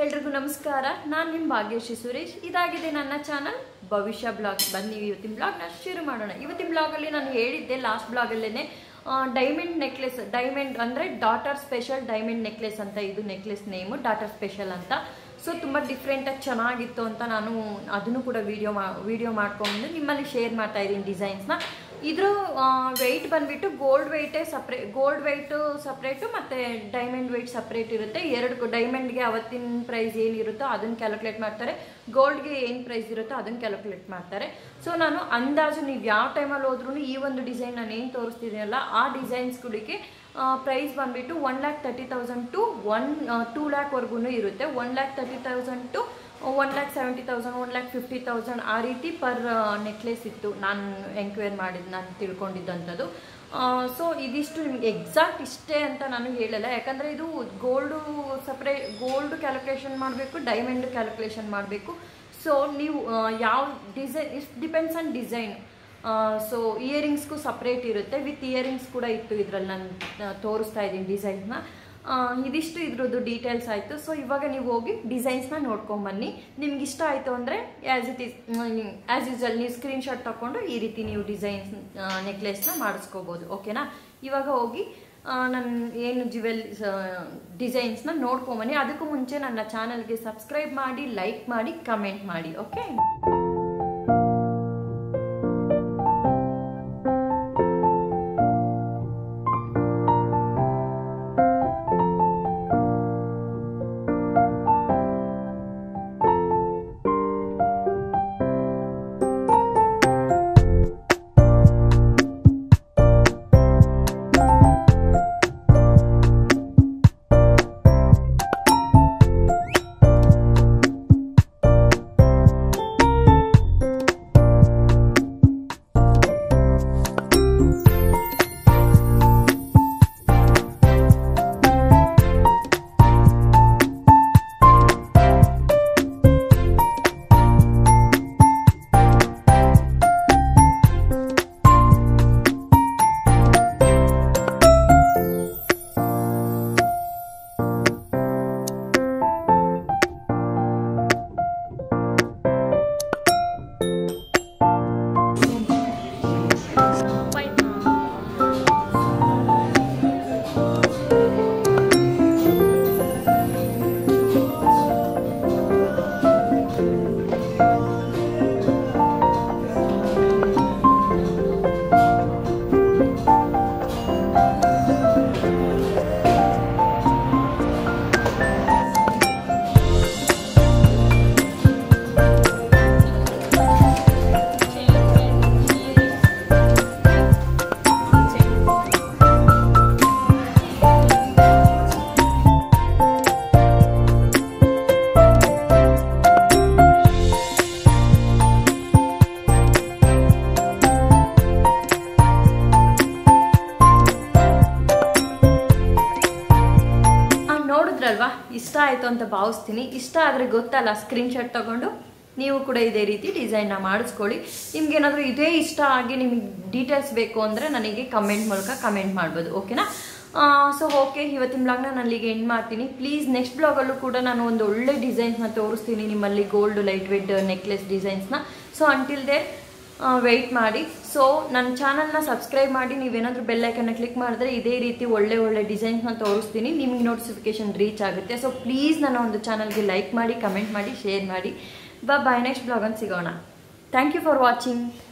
ಎಲ್ರಿಗೂ ನಮಸ್ಕಾರ ನಾನು ನಿಮ್ಮ ಭಾಗ್ಯಶ್ರೀ ಸುರೇಶ್ ಇದಾಗಿದೆ ನನ್ನ ಚಾನಲ್ ಭವಿಷ್ಯ ಬ್ಲಾಗ್ ಬನ್ನಿ ಇವತ್ತಿನ ಬ್ಲಾಗ್ನ ಶುರು ಮಾಡೋಣ ಇವತ್ತಿನ ಬ್ಲಾಗಲ್ಲಿ ನಾನು ಹೇಳಿದ್ದೆ ಲಾಸ್ಟ್ ಬ್ಲಾಗಲ್ಲೇ ಡೈಮಂಡ್ ನೆಕ್ಲೆಸ್ ಡೈಮಂಡ್ ಅಂದರೆ ಡಾಟರ್ ಸ್ಪೆಷಲ್ ಡೈಮಂಡ್ ನೆಕ್ಲೆಸ್ ಅಂತ ಇದು ನೆಕ್ಲೆಸ್ ನೇಮು ಡಾಟರ್ ಸ್ಪೆಷಲ್ ಅಂತ ಸೊ ತುಂಬ ಡಿಫ್ರೆಂಟಾಗಿ ಚೆನ್ನಾಗಿತ್ತು ಅಂತ ನಾನು ಅದನ್ನು ಕೂಡ ವಿಡಿಯೋ ಮಾ ವಿಡಿಯೋ ಮಾಡ್ಕೊಂಡು ನಿಮ್ಮಲ್ಲಿ ಶೇರ್ ಮಾಡ್ತಾ ಇದ್ದೀನಿ ಡಿಸೈನ್ಸ್ನ ಇದ್ರ ವೆಯ್ಟ್ ಬಂದ್ಬಿಟ್ಟು ಗೋಲ್ಡ್ ವೆಯ್ಟೇ ಸಪ್ರೇ ಗೋಲ್ಡ್ ವೆಯ್ಟು ಸಪ್ರೇಟು ಮತ್ತು ಡೈಮಂಡ್ ವೆಯ್ಟ್ ಸಪ್ರೇಟ್ ಇರುತ್ತೆ ಎರಡು ಡೈಮಂಡ್ಗೆ ಅವತ್ತಿನ ಪ್ರೈಸ್ ಏನಿರುತ್ತೋ ಅದನ್ನು ಕ್ಯಾಲ್ಕುಲೇಟ್ ಮಾಡ್ತಾರೆ ಗೋಲ್ಡ್ಗೆ ಏನು ಪ್ರೈಸ್ ಇರುತ್ತೋ ಅದನ್ನು ಕ್ಯಾಲ್ಕುಲೇಟ್ ಮಾಡ್ತಾರೆ ಸೊ ನಾನು ಅಂದಾಜು ನೀವು ಯಾವ ಟೈಮಲ್ಲಿ ಹೋದ್ರೂ ಈ ಒಂದು ಡಿಸೈನ್ ನಾನು ಏನು ತೋರಿಸ್ತಿದ್ದೀನಲ್ಲ ಆ ಡಿಸೈನ್ಸ್ಗಳಿಗೆ ಪ್ರೈಸ್ ಬಂದ್ಬಿಟ್ಟು one lakh thirty thousand to one two ಲ್ಯಾಕ್ವರೆಗೂ ಇರುತ್ತೆ one lakh thirty thousand to one lakh seventy thousand one lakh fifty thousand ಆ ರೀತಿ ಪರ್ ನೆಕ್ಲೆಸ್ ಇತ್ತು ನಾನು ಎಂಕ್ವೈರ್ ಮಾಡಿದ್ದು ನಾನು ತಿಳ್ಕೊಂಡಿದ್ದಂಥದ್ದು ಸೊ ಇದಿಷ್ಟು ನಿಮ್ಗೆ ಎಕ್ಸಾಕ್ಟ್ ಇಷ್ಟೇ ಅಂತ ನಾನು ಹೇಳಲ್ಲ ಯಾಕಂದರೆ ಇದು ಗೋಲ್ಡು ಸಪ್ರೇ ಗೋಲ್ಡ್ ಕ್ಯಾಲ್ಕುಲೇಷನ್ ಮಾಡಬೇಕು ಡೈಮಂಡ್ ಕ್ಯಾಲ್ಕುಲೇಷನ್ ಮಾಡಬೇಕು ಸೊ ನೀವು ಯಾವ design is depends on design so ಇಯರಿಂಗ್ಸ್ಗೂ ಸಪ್ರೇಟ್ ಇರುತ್ತೆ ವಿತ್ ಇಯರಿಂಗ್ಸ್ ಕೂಡ ಇತ್ತು ಇದರಲ್ಲಿ ನಾನು ತೋರಿಸ್ತಾ ಇದ್ದೀನಿ ಡಿಸೈನ್ಸ್ನ ಇದಿಷ್ಟು ಇದ್ರದ್ದು ಡೀಟೇಲ್ಸ್ ಆಯಿತು ಸೊ ಇವಾಗ ನೀವು ಹೋಗಿ ಡಿಸೈನ್ಸ್ನ ನೋಡ್ಕೊಂಬನ್ನಿ ನಿಮ್ಗೆ ಇಷ್ಟ ಆಯಿತು ಅಂದರೆ as it is as usual ನೀವು ಸ್ಕ್ರೀನ್ಶಾಟ್ ತಗೊಂಡು ಈ ರೀತಿ ನೀವು ಡಿಸೈನ್ಸ್ ನೆಕ್ಲೆಸ್ನ ಮಾಡಿಸ್ಕೋಬೋದು ಓಕೆನಾ ಇವಾಗ ಹೋಗಿ ನನ್ನ ಏನು ಜ್ಯುವೆಲ್ ಡಿಸೈನ್ಸ್ನ ನೋಡ್ಕೊಂಬನ್ನಿ ಅದಕ್ಕೂ ಮುಂಚೆ ನನ್ನ ಚಾನಲ್ಗೆ ಸಬ್ಸ್ಕ್ರೈಬ್ ಮಾಡಿ ಲೈಕ್ ಮಾಡಿ ಕಮೆಂಟ್ ಮಾಡಿ ಓಕೆ ನೋಡಿದ್ರಲ್ವಾ ಇಷ್ಟ ಆಯಿತು ಅಂತ ಭಾವಿಸ್ತೀನಿ ಇಷ್ಟ ಆದರೆ ಗೊತ್ತಲ್ಲ ಸ್ಕ್ರೀನ್ಶಾಟ್ ತಗೊಂಡು ನೀವು ಕೂಡ ಇದೇ ರೀತಿ ಡಿಸೈನ್ನ ಮಾಡಿಸ್ಕೊಳ್ಳಿ ನಿಮ್ಗೇನಾದರೂ ಇದೇ ಇಷ್ಟ ಆಗಿ ನಿಮಗೆ ಡೀಟೇಲ್ಸ್ ಬೇಕು ಅಂದರೆ ನನಗೆ ಕಮೆಂಟ್ ಮೂಲಕ ಕಮೆಂಟ್ ಮಾಡ್ಬೋದು ಓಕೆನಾ ಸೊ ಓಕೆ ಇವತ್ತಿನ ಬ್ಲಾಗ್ನ ನಾನು ಇಲ್ಲಿಗೆ ಎಂಡ್ ಮಾಡ್ತೀನಿ ಪ್ಲೀಸ್ ನೆಕ್ಸ್ಟ್ ಬ್ಲಾಗಲ್ಲೂ ಕೂಡ ನಾನು ಒಂದು ಒಳ್ಳೆ ಡಿಸೈನ್ಸ್ನ ತೋರಿಸ್ತೀನಿ ನಿಮ್ಮಲ್ಲಿ ಗೋಲ್ಡ್ ಲೈಟ್ ವೆಯ್ಟ್ ನೆಕ್ಲೆಸ್ ಡಿಸೈನ್ಸ್ನ ಸೊ ಅಂಟಿಲ್ ದೇ ವೆಯ್ಟ್ ಮಾಡಿ ಸೊ ನನ್ನ ಚಾನಲ್ನ ಸಬ್ಸ್ಕ್ರೈಬ್ ಮಾಡಿ ನೀವೇನಾದರೂ ಬೆಲ್ಲೈಕನ್ನ ಕ್ಲಿಕ್ ಮಾಡಿದ್ರೆ ಇದೇ ರೀತಿ ಒಳ್ಳೆ ಒಳ್ಳೆ ಡಿಸೈನ್ಸ್ನ ತೋರಿಸ್ತೀನಿ ನಿಮಗೆ ನೋಟಿಫಿಕೇಶನ್ ರೀಚ್ ಆಗುತ್ತೆ ಸೊ ಪ್ಲೀಸ್ ನನ್ನ ಒಂದು ಚಾನಲ್ಗೆ ಲೈಕ್ ಮಾಡಿ ಕಮೆಂಟ್ ಮಾಡಿ ಶೇರ್ ಮಾಡಿ ಬಾ ಬಾಯ್ ನೆಕ್ಸ್ಟ್ ಬ್ಲಾಗನ್ನು ಸಿಗೋಣ ಥ್ಯಾಂಕ್ ಯು ಫಾರ್ ವಾಚಿಂಗ್